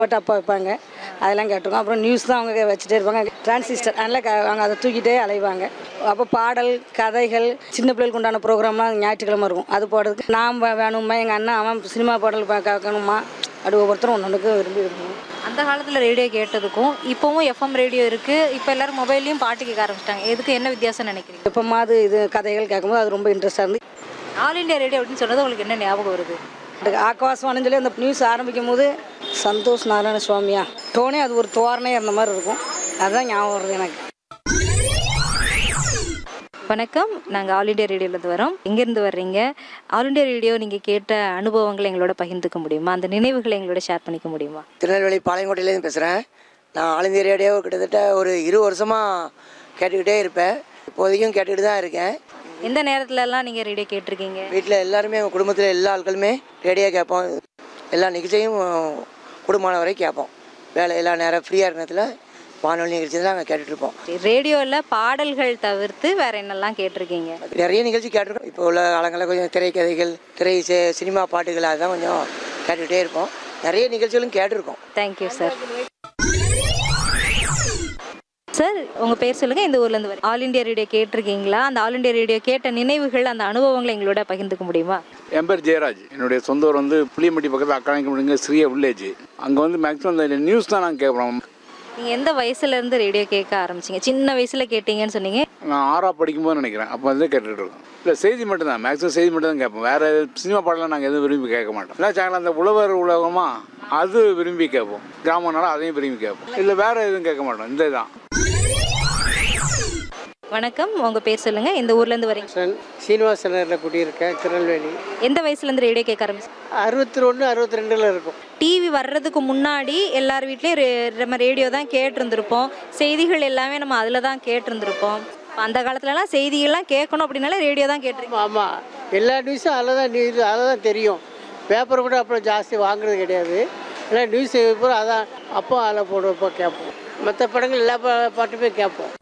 போட்டு அப்பா வைப்பாங்க அதெல்லாம் கேட்டிருக்கோம் அப்புறம் நியூஸ் தான் அவங்க வச்சுட்டே இருப்பாங்க டிரான்சிஸ்டர் அதனால் க- அவங்க அதை தூக்கிட்டே அலைவாங்க அப்போ பாடல் கதைகள் சின்ன பிள்ளைகளுக்கு உண்டான ப்ரோக்ராம்லாம் ஞாயிற்றுக்கிழமை இருக்கும் அது போடுறதுக்கு நான் வே- வேணுமா எங்கள் அண்ணன் அவன் சினிமா பாடல் பா- கேட்கணுமா அப்படி ஒவ்வொருத்தரும் ஒன்று ஒன்றுக்கு விரும்பி இருக்கணும் அந்த காலத்தில் ரேடியோ கேட்டதுக்கும் இப்போவும் எஃப்எம் ரேடியோ இருக்குது இப்போ எல்லாரும் மொபைல்லையும் பாட்டு கேட்க ஆரம்பிச்சிட்டாங்க எதுக்கு என்ன வித்தியாசம் நினைக்கிறீங்க எப்போமாவது இது கதைகள் கேட்கும்போது அது ரொம்ப இன்ட்ரெஸ்டாக இருந்து ஆல் இந்தியா ரேடியோ அப்படின்னு சொன்னது உங்களுக்கு என்ன ஞாபகம் வருது ஆக்கவாசமானு சொல்லி அந்த நியூஸ் ஆரம்பிக்கும் போது சந்தோஷ் நாராயண சுவாமியா டோனே அது ஒரு தோரணை அந்த மாதிரி இருக்கும் அதுதான் ஞாபகம் வருது எனக்கு வணக்கம் நாங்கள் ஆல் இந்தியா ரேடியோலேருந்து வரோம் எங்கேருந்து வர்றீங்க ஆல் இந்தியா ரேடியோ நீங்கள் கேட்ட அனுபவங்களை எங்களோட பகிர்ந்துக்க முடியுமா அந்த நினைவுகளை எங்களோட ஷேர் பண்ணிக்க முடியுமா திருநெல்வேலி பாளையங்கோட்டையிலேருந்து பேசுகிறேன் நான் ஆல் இந்தியா ரேடியோ கிட்டத்தட்ட ஒரு இரு வருஷமாக கேட்டுக்கிட்டே இருப்பேன் இப்போதைக்கும் கேட்டுக்கிட்டு தான் இருக்கேன் எந்த நேரத்துலலாம் நீங்கள் ரேடியோ கேட்டிருக்கீங்க வீட்டில் எல்லாருமே எங்கள் குடும்பத்தில் எல்லா ஆட்களுமே ரேடியோ கேட்போம் எல்லா நிகழ்ச்சியும் குடும்பமான வரை கேட்போம் வேலை எல்லா நேரம் ஃப்ரீயாக இருக்கிற நேரத்தில் வானொலி நிகழ்ச்சி தான் நாங்கள் கேட்டுட்ருப்போம் ரேடியோவில் பாடல்கள் தவிர்த்து வேற என்னெல்லாம் கேட்டிருக்கீங்க நிறைய நிகழ்ச்சி கேட்டிருக்கோம் இப்போ உள்ள காலங்களில் கொஞ்சம் திரைக்கதைகள் திரை சி- சினிமா பாட்டுகள் அதுதான் கொஞ்சம் கேட்டுக்கிட்டே இருப்போம் நிறைய நிகழ்ச்சிகளும் கேட்டிருக்கோம் தேங்க்யூ சார் சார் உங்கள் பேர் சொல்லுங்கள் இந்த ஊர்லேருந்து வர ஆல் இந்தியா ரேடியோ கேட்டிருக்கீங்களா அந்த ஆல் இந்தியா ரேடியோ கேட்ட நினைவுகள் அந்த அனுபவங்களை எங்களோட பகிர்ந்துக்க முடியுமா என் பேர் ஜெயராஜ் என்னுடைய சொந்த ஊர் வந்து புளியம்பட்டி பக்கத்தில் அக்காணிக்கப்படுங்க ஸ்ரீயா வில்லேஜ் அங்கே வந்து மேக்ஸிமம் இந்த நியூஸ் தான் நாங்கள் கேட்குறோம் நீங்கள் எந்த வயசுலேருந்து ரேடியோ கேட்க ஆரம்பிச்சிங்க சின்ன வயசில் கேட்டீங்கன்னு சொன்னீங்க நான் ஆறா படிக்கும்போது நினைக்கிறேன் அப்போ வந்து கேட்டுட்டு இருக்கோம் இல்லை செய்தி மட்டும் தான் மேக்ஸிமம் செய்தி மட்டும் தான் கேட்போம் வேறு சினிமா பாடலாம் நாங்கள் எதுவும் விரும்பி கேட்க மாட்டோம் இல்லை சேனல் அந்த உழவர் உலகமா அது விரும்பி கேட்போம் கிராமம்னால அதையும் விரும்பி கேட்போம் இல்லை வேறு எதுவும் கேட்க மாட்டோம் இந்த தான் வணக்கம் உங்கள் பேர் சொல்லுங்கள் இந்த ஊர்லேருந்து வரீங்க சன் சீனிவாச நகரில் குடியிருக்கேன் திருநெல்வேலி எந்த வயசுலேருந்து ரேடியோ கேட்க ஆரம்பிச்சு அறுபத்தி ஒன்று அறுபத்தி ரெண்டில் இருக்கும் டிவி வர்றதுக்கு முன்னாடி எல்லார் வீட்லேயும் ரே- நம்ம ரேடியோ தான் கேட்டிருந்திருப்போம் செய்திகள் எல்லாமே நம்ம அதில் தான் கேட்டிருந்திருப்போம் அந்த காலத்துலலாம் செய்திகள்லாம் கேட்கணும் அப்படின்னாலே ரேடியோ தான் கேட்டிருக்கோம் ஆமாம் எல்லா நியூஸும் அதில் தான் நியூஸ் அதில் தான் தெரியும் பேப்பர் கூட அப்புறம் ஜாஸ்தி வாங்குறது கிடையாது எல்லாம் நியூஸ் பூரா அதான் அப்போ அதில் போடுறப்போ கேட்போம் மற்ற படங்கள் எல்லா பா- பாட்டுமே கேட்போம்